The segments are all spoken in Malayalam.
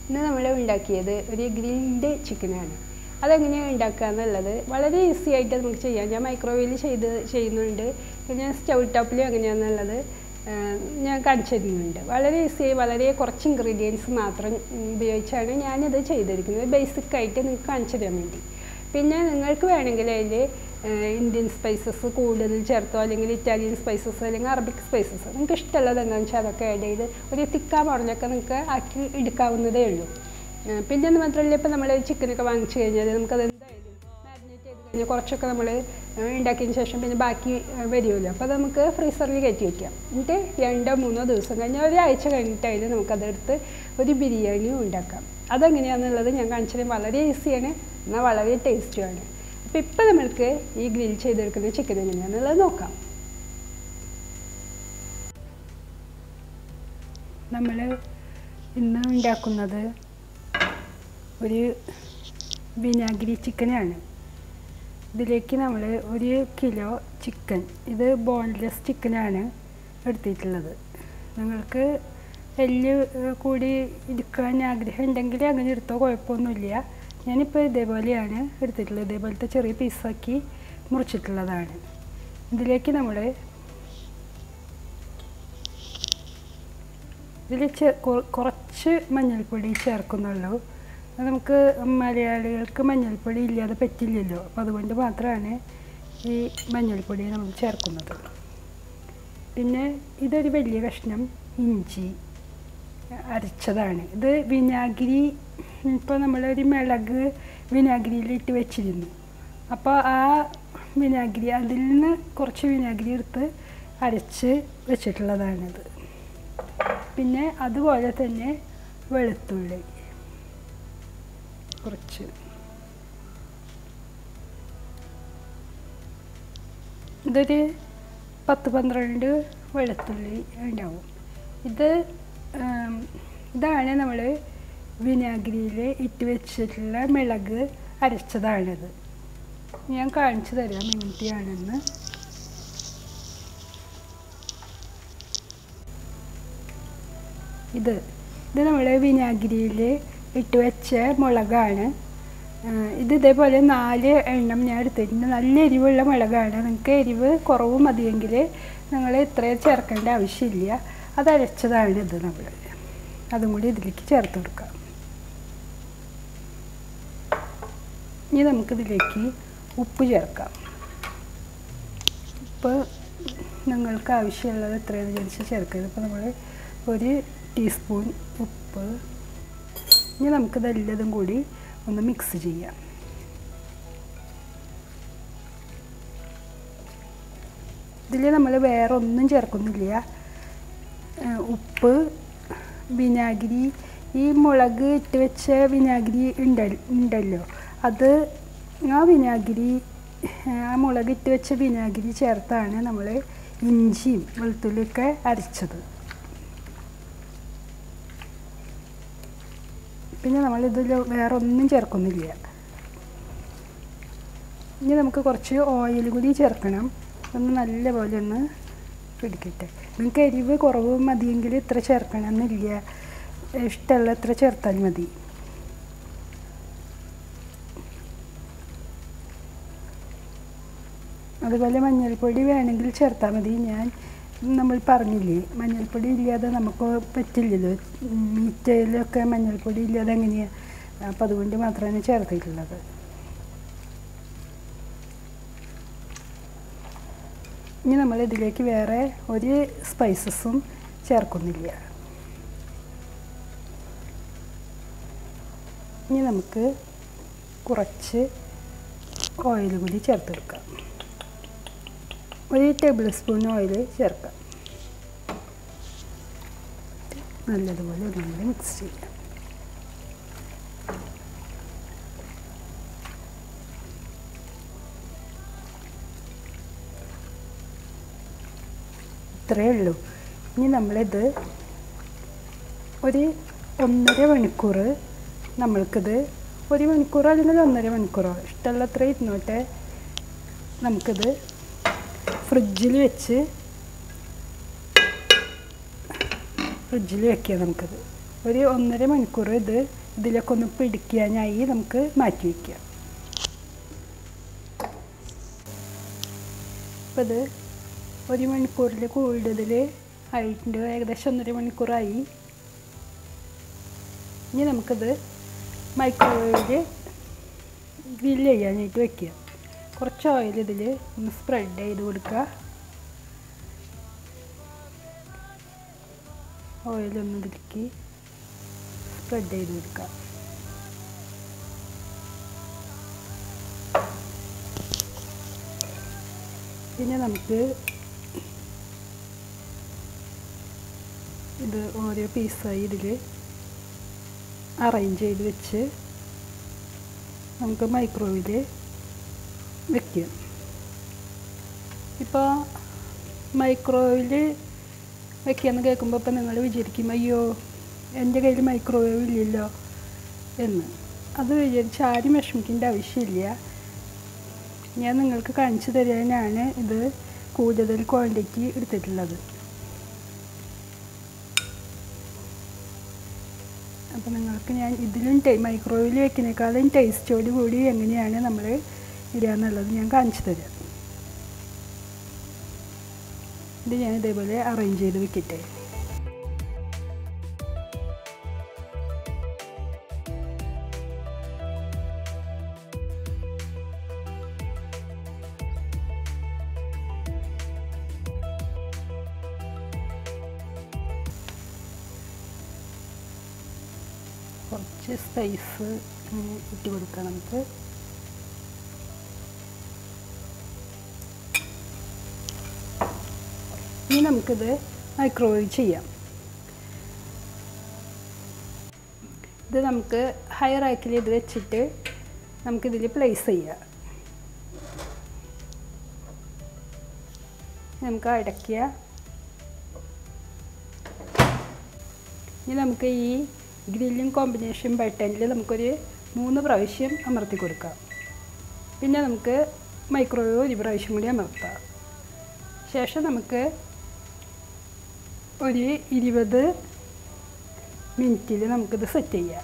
ഇന്ന് നമ്മൾ ഉണ്ടാക്കിയത് ഒരു ഗ്രിൽഡ് ചിക്കനാണ് അതെങ്ങനെയാണ് ഉണ്ടാക്കുക എന്നുള്ളത് വളരെ ഈസി ആയിട്ട് നമുക്ക് ചെയ്യാം ഞാൻ മൈക്രോവേവിൽ ചെയ്ത് ചെയ്യുന്നുണ്ട് പിന്നെ സ്റ്റൗ ടോപ്പിൽ എങ്ങനെയാണെന്നുള്ളത് ആ, ഞാൻ കാണിച്ചു തരുന്നുണ്ട് വളരെ ഈസി വളരെ കുറച്ച് ഇൻഗ്രീഡിയൻസ് മാത്രം ഉം, ഉപയോഗിച്ചാണ് ഞാനിത് ചെയ്തിരിക്കുന്നത് ബേസിക് ആയിട്ട് നിങ്ങൾക്ക് കാണിച്ചു തരാൻ വേണ്ടി പിന്നെ നിങ്ങൾക്ക് വേണമെങ്കിൽ അതിൽ ഇന്ത്യൻ സ്പൈസസ് കൂടുതൽ ചേർത്തോ അല്ലെങ്കിൽ ഇറ്റാലിയൻ സ്പൈസസ് അല്ലെങ്കിൽ അറബിക് സ്പൈസസ് നിങ്ങൾക്ക് ഇഷ്ടമുള്ളത് എന്താണെന്ന് വെച്ചാൽ അതൊക്കെ ആഡ് ചെയ്ത് ഒരു തിക്കാ മോഡലൊക്കെ നിങ്ങൾക്ക് ആക്കി എടുക്കാവുന്നതേ ഉള്ളൂ ആ, പിന്നെ അത് മാത്രമല്ല ഇപ്പോൾ നമ്മൾ ചിക്കനൊക്കെ വാങ്ങിച്ചു കഴിഞ്ഞാൽ നമുക്കത് എന്തായാലും മാരിനേറ്റ് ചെയ്ത് കഴിഞ്ഞാൽ കുറച്ചൊക്കെ നമ്മൾ ഉണ്ടാക്കിയതിന് ശേഷം പിന്നെ ബാക്കി ആ, വരുമല്ലോ അപ്പോൾ അത് നമുക്ക് ഫ്രീസറിൽ കയറ്റി വയ്ക്കാം എന്നിട്ട് രണ്ടോ മൂന്നോ ദിവസം കഴിഞ്ഞാൽ ഒരാഴ്ച കഴിഞ്ഞിട്ടായാലും നമുക്കതെടുത്ത് ഒരു ബിരിയാണിയും ഉണ്ടാക്കാം അതെങ്ങനെയാണെന്നുള്ളത് ഞാൻ കാണിച്ചത് വളരെ ഈസിയാണ് എന്നാൽ വളരെ ടേസ്റ്റുമാണ് അപ്പോൾ ഇപ്പോൾ നമ്മൾക്ക് ഈ ഗ്രിൽ ചെയ്തെടുക്കുന്ന ചിക്കൻ എങ്ങനെയാണെന്നുള്ളത് നോക്കാം നമ്മൾ ഇന്ന് ഉണ്ടാക്കുന്നത് ഒരു വിനാഗിരി ചിക്കനാണ് ഇതിലേക്ക് നമ്മൾ ഒരു കിലോ ചിക്കൻ ഇത് ബോൺലെസ് ചിക്കനാണ് എടുത്തിട്ടുള്ളത് നിങ്ങൾക്ക് എല്ല് ഏഹ്, കൂടി എടുക്കാൻ ആഗ്രഹം ഉണ്ടെങ്കിൽ അങ്ങനെ എടുത്തോ കുഴപ്പമൊന്നുമില്ല ഞാനിപ്പോൾ ഇതേപോലെയാണ് എടുത്തിട്ടുള്ളത് ഇതേപോലത്തെ ചെറിയ പീസാക്കി മുറിച്ചിട്ടുള്ളതാണ് ഇതിലേക്ക് നമ്മൾ ഇതിൽ ചെ കൊ- കുറച്ച് മഞ്ഞൾപ്പൊടി ചേർക്കുന്നുള്ളൂ അത് നമുക്ക് മലയാളികൾക്ക് മഞ്ഞൾപ്പൊടി ഇല്ലാതെ പറ്റില്ലല്ലോ അപ്പോൾ അതുകൊണ്ട് മാത്രമാണ് ഈ മഞ്ഞൾപ്പൊടി നമ്മൾ ചേർക്കുന്നത് പിന്നെ ഇതൊരു വലിയ കഷ്ണം ഇഞ്ചി അരച്ചതാണ് ഇത് വിനാഗിരി ഇപ്പോൾ നമ്മളൊരു മിളക് വിനാഗിരിയിലിട്ട് വെച്ചിരുന്നു അപ്പോൾ ആ വിനാഗിരി അതിൽ നിന്ന് കുറച്ച് വിനാഗിരി എടുത്ത് അരച്ച് വെച്ചിട്ടുള്ളതാണിത് പിന്നെ അതുപോലെ തന്നെ വെളുത്തുള്ളി കുറച്ച് ഇതൊരു പത്ത് പന്ത്രണ്ട് വെളുത്തുള്ളി ഉണ്ടാവും ഇത് ആം, ഇതാണ് നമ്മൾ വിനാഗിരിയിൽ ഇട്ട് വെച്ചിട്ടുള്ള മിളക് അരച്ചതാണിത് ഞാൻ കാണിച്ചു തരാം എങ്ങനെയാണെന്ന് ഇത് ഇത് നമ്മൾ വിനാഗിരിയിൽ ഇട്ട് വെച്ച മുളകാണ് ആ, ഇത് ഇതേപോലെ നാല് എണ്ണം ഞാൻ എടുത്തിട്ടുണ്ട് നല്ല എരിവുള്ള മുളകാണ് നിങ്ങൾക്ക് എരിവ് കുറവ് മതിയെങ്കിൽ നിങ്ങൾ ഇത്രയും ചേർക്കേണ്ട ആവശ്യമില്ല അത് അരച്ചതാണ് ഇത് നമ്മൾ അതും കൂടി ഇതിലേക്ക് ചേർത്ത് കൊടുക്കാം ഇനി നമുക്കിതിലേക്ക് ഉപ്പ് ചേർക്കാം ഉപ്പ് നിങ്ങൾക്ക് ആവശ്യമുള്ളത് എത്രയെന്ന് വിചാരിച്ച് ചേർക്കരുത് ഇപ്പോൾ നമ്മൾ ഒരു ടീസ്പൂൺ ഉപ്പ് ഇനി നമുക്കിതെല്ലതും കൂടി ഒന്ന് മിക്സ് ചെയ്യാം ഇതിൽ നമ്മൾ വേറെ ഒന്നും ചേർക്കുന്നില്ല ഏഹ് ഉപ്പ് വിനാഗിരി ഈ മുളക് ഇട്ട് വെച്ച വിനാഗിരി ഉണ്ട ഉണ്ടല്ലോ അത് ആ വിനാഗിരി ഏഹ് ആ മുളക് ഇട്ട് വെച്ച വിനാഗിരി ചേർത്താണ് നമ്മൾ ഇഞ്ചിയും വെളുത്തുള്ളിയൊക്കെ അരച്ചത് പിന്നെ നമ്മളിതിൽ വേറെ ഒന്നും ചേർക്കുന്നില്ല ഇനി നമുക്ക് കുറച്ച് ഓയിൽ കൂടി ചേർക്കണം ഒന്ന് നല്ലപോലെ ഒന്ന് പിടിക്കട്ടെ നിങ്ങൾക്ക് എരിവ് കുറവ് മതിയെങ്കിൽ ഇത്ര ചേർക്കണം എന്നില്ല ഇഷ്ടമുള്ള ഇത്ര ചേർത്താൽ മതി അതുപോലെ മഞ്ഞൾപ്പൊടി വേണമെങ്കിൽ ചേർത്താൽ മതി ഞാൻ നമ്മൾ പറഞ്ഞില്ലേ മഞ്ഞൾപ്പൊടി ഇല്ലാതെ നമുക്ക് പറ്റില്ലല്ലോ മീറ്റയിലൊക്കെ മഞ്ഞൾപ്പൊടി ഇല്ലാതെ എങ്ങനെയാണ് അപ്പം അതുകൊണ്ട് മാത്രമാണ് ചേർത്തിട്ടുള്ളത് ഇനി നമ്മൾ ഇതിലേക്ക് വേറെ ഒരു സ്പൈസസും ചേർക്കുന്നില്ല ഇനി നമുക്ക് കുറച്ച് ഓയിൽ കൂടി ചേർത്ത് കൊടുക്കാം ഒരു ടേബിൾ സ്പൂൺ ഓയിൽ ചേർക്കാം നല്ലതുപോലെ ഒന്നുകൂടി മിക്സ് ചെയ്യാം ഇത്രയേ ഉള്ളൂ ഇനി നമ്മളിത് ഒരു ഒന്നര മണിക്കൂർ നമ്മൾക്കിത് ഒരു മണിക്കൂറോ അല്ലെങ്കിൽ ഒന്നര മണിക്കൂറോ ഇഷ്ടമുള്ള അത്ര ഇരുന്നോട്ടെ നമുക്കിത് ഫ്രിഡ്ജിൽ വെച്ച് ഫ്രിഡ്ജിൽ വെക്കുക നമുക്കത് ഒരു ഒന്നര മണിക്കൂർ ഇത് ഇതിലൊക്കെ ഒന്ന് പിടിക്കാനായി നമുക്ക് മാറ്റി വയ്ക്കാം അപ്പോൾ ഇത് ഒരു മണിക്കൂറിൽ കൂടുതൽ ആയിട്ടുണ്ട് ഏകദേശം ഒന്നര മണിക്കൂറായി ഇനി നമുക്കിത് മൈക്രോവേവിൽ ഗ്രില്ല് ചെയ്യാനായിട്ട് വെക്കുക കുറച്ച് ഓയിൽ ഇതിൽ ഒന്ന് സ്പ്രെഡ് ചെയ്ത് കൊടുക്കുക ഓയിലൊന്ന് ഇതിലേക്ക് സ്പ്രെഡ് ചെയ്ത് കൊടുക്കുക പിന്നെ നമുക്ക് ഇത് ഓരോ പീസായി ഇതിൽ അറേഞ്ച് ചെയ്ത് വെച്ച് നമുക്ക് മൈക്രോവേവിൽ വെക്കുക ഇപ്പോൾ മൈക്രോവേവിൽ വെക്കുകയെന്ന് കേൾക്കുമ്പോൾ ഇപ്പം നിങ്ങൾ വിചാരിക്കും അയ്യോ എൻ്റെ കയ്യിൽ മൈക്രോവേവ് ഇല്ലല്ലോ എന്ന് അത് വിചാരിച്ച് ആരും വിഷമിക്കേണ്ട ആവശ്യമില്ല ഞാൻ നിങ്ങൾക്ക് കാണിച്ചു തരാനാണ് ഇത് കൂടുതൽ ക്വാണ്ടിറ്റി എടുത്തിട്ടുള്ളത് അപ്പോൾ നിങ്ങൾക്ക് ഞാൻ ഇതിലും ടേ മൈക്രോവേവിൽ വെക്കുന്നേക്കാളും ടേസ്റ്റോട് കൂടി എങ്ങനെയാണ് നമ്മൾ ഇടുക എന്നുള്ളത് ഞാൻ കാണിച്ചു തരാം ഇത് ഞാൻ ഇതേപോലെ അറേഞ്ച് ചെയ്ത് വെക്കട്ടെ കുറച്ച് സ്പൈസ് ഇട്ട് കൊടുക്കാം നമുക്ക് ഇനി നമുക്കിത് മൈക്രോവേവ് ചെയ്യാം ഇത് നമുക്ക് ഹൈ റാക്കിൽ ഇത് വെച്ചിട്ട് നമുക്കിതിൽ പ്ലേസ് ചെയ്യാം നമുക്ക് അടയ്ക്കുക ഇനി നമുക്ക് ഈ ഗ്രില്ലിംഗ് കോമ്പിനേഷൻ ബട്ടണിൽ നമുക്കൊരു മൂന്ന് പ്രാവശ്യം അമർത്തി കൊടുക്കാം പിന്നെ നമുക്ക് മൈക്രോവേവ് ഒരു പ്രാവശ്യം കൂടി അമർത്താം ശേഷം നമുക്ക് ഒരു ഇരുപത് മിനിറ്റിൽ നമുക്കിത് സെറ്റ് ചെയ്യാം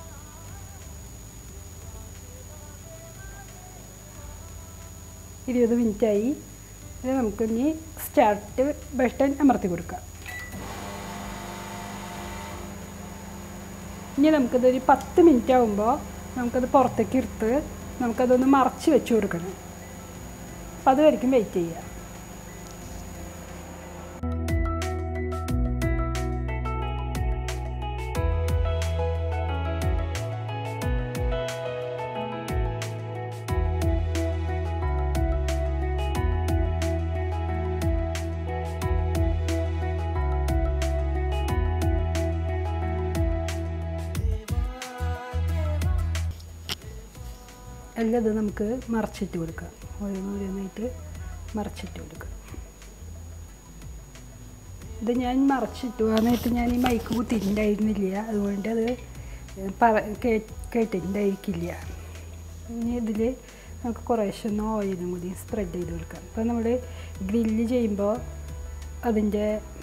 ഇരുപത് മിനിറ്റായി ഇത് നമുക്കിനി സ്റ്റാർട്ട് ബട്ടൺ അമർത്തി കൊടുക്കാം ഇനി നമുക്കിതൊരു പത്ത് മിനിറ്റ് ആകുമ്പോൾ നമുക്കത് പുറത്തേക്ക് എടുത്ത് നമുക്കതൊന്ന് മറച്ച് വെച്ച് കൊടുക്കണം അപ്പോൾ അതുവരെയ്ക്കും വെയിറ്റ് ചെയ്യുക എല്ലാം ഇത് നമുക്ക് മറച്ചിട്ട് കൊടുക്കാം ഓരോന്നോരോന്നായിട്ട് മറച്ചിട്ട് കൊടുക്കാം ഇത് ഞാൻ മറച്ചിട്ടു ആ നേരത്ത് ഞാൻ ഈ മൈക്ക് കുത്തിയിട്ടുണ്ടായിരുന്നില്ല അതുകൊണ്ട് അത് പറ കേ- കേട്ടിട്ടുണ്ടായിരിക്കില്ല ഇനി ഇതിൽ നമുക്ക് കുറേശ്ശെ ഒന്ന് ഓയിലും കൂടി സ്പ്രെഡ് ചെയ്ത് കൊടുക്കാം ഇപ്പോൾ നമ്മൾ ഗ്രില്ല് ചെയ്യുമ്പോൾ അതിൻ്റെ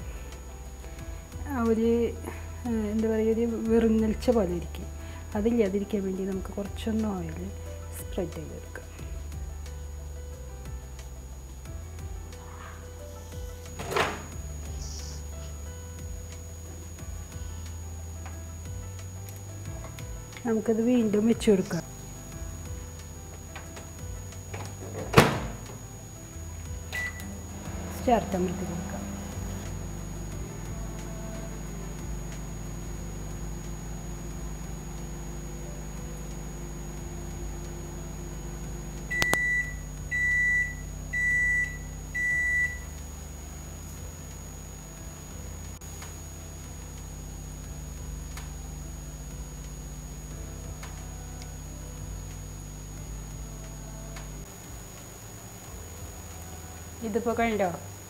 ആ ഒരു ആ, എന്താ പറയുക ഒരു വെറുങ്ങൽച്ച പോലെ ഇരിക്കും അതില്ലാതിരിക്കാൻ വേണ്ടി നമുക്ക് കുറച്ചൊന്ന് ഓയിൽ സ്പ്രെഡ് ചെയ്ത് കൊടുക്കാം നമുക്കത് വീണ്ടും വെച്ച് കൊടുക്കാം സ്റ്റാർട്ട് അമർത്തി കൊടുക്കാം ഇതിപ്പോൾ കണ്ടോ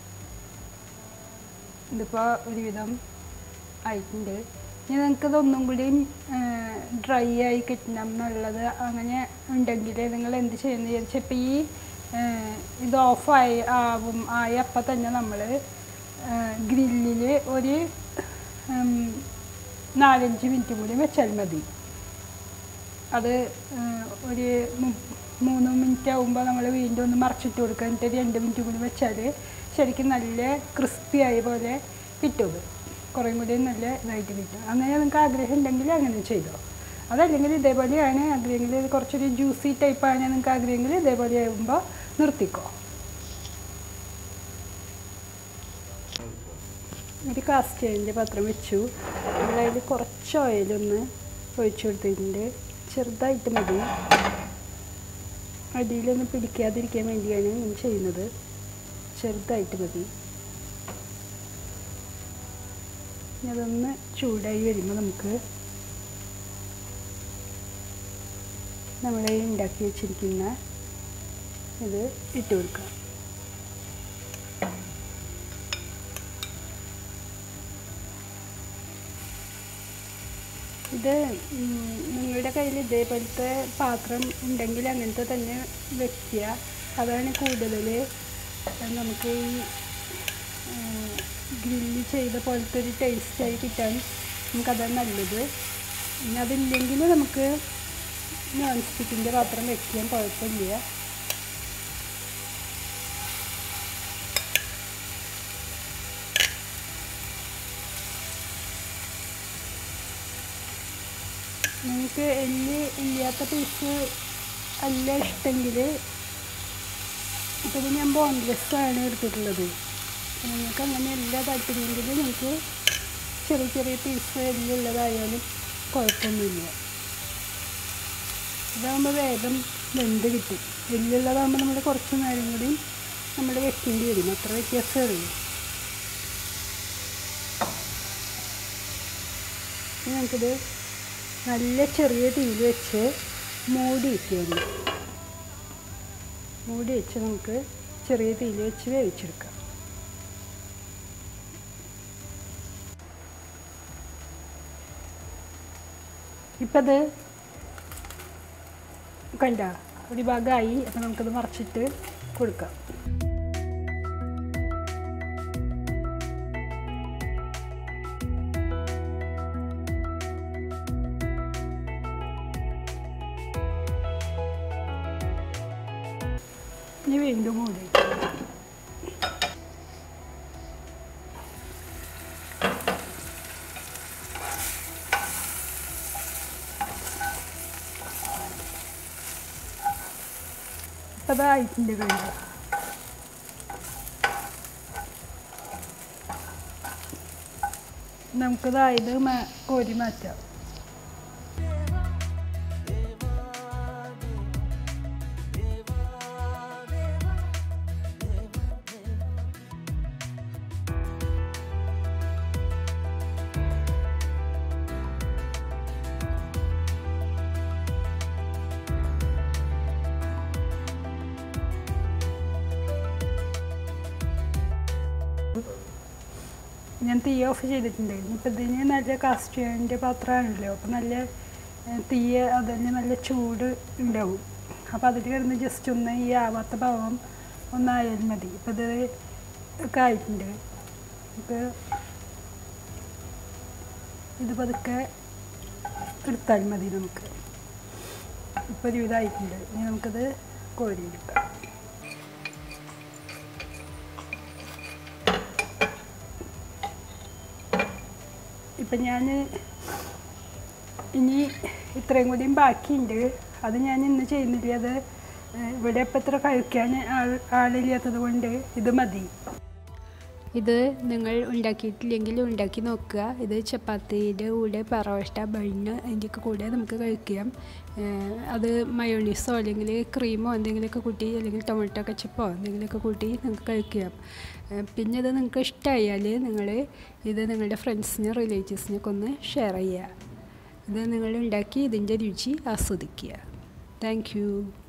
ഇതിപ്പോൾ ഒരുവിധം ആയിട്ടുണ്ട് ഇനി നിങ്ങൾക്കിത് ഒന്നും കൂടി ഡ്രൈ ആയി കിട്ടണം എന്നുള്ളത് അങ്ങനെ ഉണ്ടെങ്കിൽ നിങ്ങൾ എന്ത് ചെയ്യുന്നത് വിചാരിച്ചാൽ ഇപ്പോൾ ഈ ആ, ഇത് ഓഫായി ആവും ആയി അപ്പം തന്നെ നമ്മൾ ഗ്രില്ലിൽ ഒരു ഉം, നാലഞ്ച് മിനിറ്റ് കൂടി വെച്ചാൽ മതി അത് ഏഹ്, ഒരു മു- മൂന്ന് മിനിറ്റ് ആകുമ്പോൾ നമ്മൾ വീണ്ടും ഒന്ന് മറച്ചിട്ട് കൊടുക്കുക എന്നിട്ട് ഒരു രണ്ട് മിനിറ്റ് കൂടി വെച്ചാൽ ശരിക്കും നല്ല ക്രിസ്പി ആയ പോലെ കിട്ടും അത് കുറേം കൂടി നല്ല ഇതായിട്ട് കിട്ടും അങ്ങനെ നിങ്ങൾക്ക് ആഗ്രഹം ഉണ്ടെങ്കിൽ അങ്ങനെ ചെയ്തോ അതല്ലെങ്കിൽ ഇതേപോലെയാണ് ആഗ്രഹമെങ്കിൽ ഇത് കുറച്ചൊരു ജ്യൂസി ടൈപ്പാണ് നിങ്ങൾക്ക് ആഗ്രഹമെങ്കിൽ ഇതേപോലെ ആകുമ്പോൾ നിർത്തിക്കോ ഒരു കാസ്റ്റേജിൻ്റെ പാത്രം വെച്ചു നമ്മളതിൽ കുറച്ച് ഓയിലൊന്ന് ഒഴിച്ചു കൊടുത്തിട്ടുണ്ട് ചെറുതായിട്ട് മതി അടിയിലൊന്നും പിടിക്കാതിരിക്കാൻ വേണ്ടിയാണ് ഞാൻ ചെയ്യുന്നത് ചെറുതായിട്ട് മതി ഇനി അതൊന്ന് ചൂടായി വരുമ്പോൾ നമുക്ക് നമ്മൾ ഉണ്ടാക്കി വെച്ചിരിക്കുന്ന ഇത് ഇട്ട് കൊടുക്കാം ഇത് ഉം, നിങ്ങളുടെ കയ്യിൽ ഇതേപോലത്തെ പാത്രം ഉണ്ടെങ്കിൽ അങ്ങനത്തെ തന്നെ വെക്കുക അതാണ് കൂടുതൽ നമുക്ക് ഈ ഗ്രില്ല് ചെയ്ത പോലത്തെ ഒരു ടേസ്റ്റായി കിട്ടാൻ നമുക്കതാണ് നല്ലത് ഇനി അതില്ലെങ്കിൽ നമുക്ക് നോൺ സ്റ്റിക്കിൻ്റെ പാത്രം വെക്കാൻ കുഴപ്പമില്ല നിങ്ങൾക്ക് എല്ല് ഇല്ലാത്ത പീസ് അല്ല ഇഷ്ടമെങ്കിൽ ഇപ്പം ഞാൻ ബോൺലെസ് ആണ് എടുത്തിട്ടുള്ളത് അപ്പം നിങ്ങൾക്ക് അങ്ങനെ എല്ലാ താല്പര്യമെങ്കിൽ നിങ്ങൾക്ക് ചെറിയ ചെറിയ പീസ് എല്ലുള്ളതായാലും കുഴപ്പമൊന്നുമില്ല ഇതാകുമ്പോൾ വേഗം വെന്ത് കിട്ടും എല്ലുള്ളതാകുമ്പോൾ നമ്മൾ കുറച്ച് നേരം കൂടി നമ്മൾ വെക്കേണ്ടി വരും അത്ര വ്യത്യാസമേ ഉള്ളൂ ഇനി നമുക്കിത് നല്ല ചെറിയ തീയിൽ വെച്ച് മൂടി വയ്ക്കുകയാണ് മൂടി വെച്ച് നമുക്ക് ചെറിയ തീയിൽ വെച്ച് വേവിച്ചെടുക്കാം ഇപ്പം അത് കണ്ട ഒരു ഭാഗമായി അപ്പം നമുക്കത് മറച്ചിട്ട് കൊടുക്കാം ഇനി വീണ്ടും മൂടി ഇപ്പം അതായിട്ടുണ്ട് കഴിഞ്ഞു നമുക്കതായത് മാ- കോരി മാറ്റാം ഞാൻ തീ ഓഫ് ചെയ്തിട്ടുണ്ടായിരുന്നു ഇപ്പം ഇതിന് നല്ല കാസ്റ്റിൻ്റെ പാത്രമാണല്ലോ അപ്പം നല്ല ഏഹ്, തീ അതിന് നല്ല ചൂട് ഉണ്ടാവും അപ്പോൾ അതിൽ കിടന്ന് ജസ്റ്റ് ഒന്ന് ഈ ആവാത്ത ഭാവം ഒന്നായാൽ മതി ഇപ്പം ഇത് ഒക്കെ ആയിട്ടുണ്ട് നമുക്ക് ഇത് പതുക്കെ എടുത്താൽ മതി നമുക്ക് ഇപ്പോൾ ഒരു ഇതായിട്ടുണ്ട് ഇനി നമുക്കത് കോരിയെടുക്കാം ഇപ്പം ഞാൻ ഇനി ഇത്രയും കൂടിയും ബാക്കിയുണ്ട് അത് ഞാൻ ഇന്ന് ചെയ്യുന്നില്ല അത് ഏഹ്, ഇവിടെ ഇപ്പം ഇത്ര കഴിക്കാൻ ആൾ ആളില്ലാത്തത് കൊണ്ട് ഇത് മതി ഇത് നിങ്ങൾ ഉണ്ടാക്കിയിട്ടില്ലെങ്കിൽ ഉണ്ടാക്കി നോക്കുക ഇത് ചപ്പാത്തിയുടെ കൂടെ പറവഷ്ട ബണ്ണ് അതിൻ്റെയൊക്കെ കൂടെ നമുക്ക് കഴിക്കാം ഏഹ്, അത് മയോണീസോ അല്ലെങ്കിൽ ക്രീമോ എന്തെങ്കിലുമൊക്കെ കൂട്ടി അല്ലെങ്കിൽ ടൊമാറ്റോ കച്ചപ്പോ എന്തെങ്കിലുമൊക്കെ കൂട്ടി നിങ്ങൾക്ക് കഴിക്കാം ഏഹ്, പിന്നെ ഇത് നിങ്ങൾക്ക് ഇഷ്ടമായാൽ നിങ്ങൾ ഇത് നിങ്ങളുടെ ഫ്രണ്ട്സിന് റിലേറ്റീവ്സിനൊക്കെ ഒന്ന് ഷെയർ ചെയ്യുക ഇത് നിങ്ങൾ ഉണ്ടാക്കി ഇതിൻ്റെ രുചി ആസ്വദിക്കുക താങ്ക് യു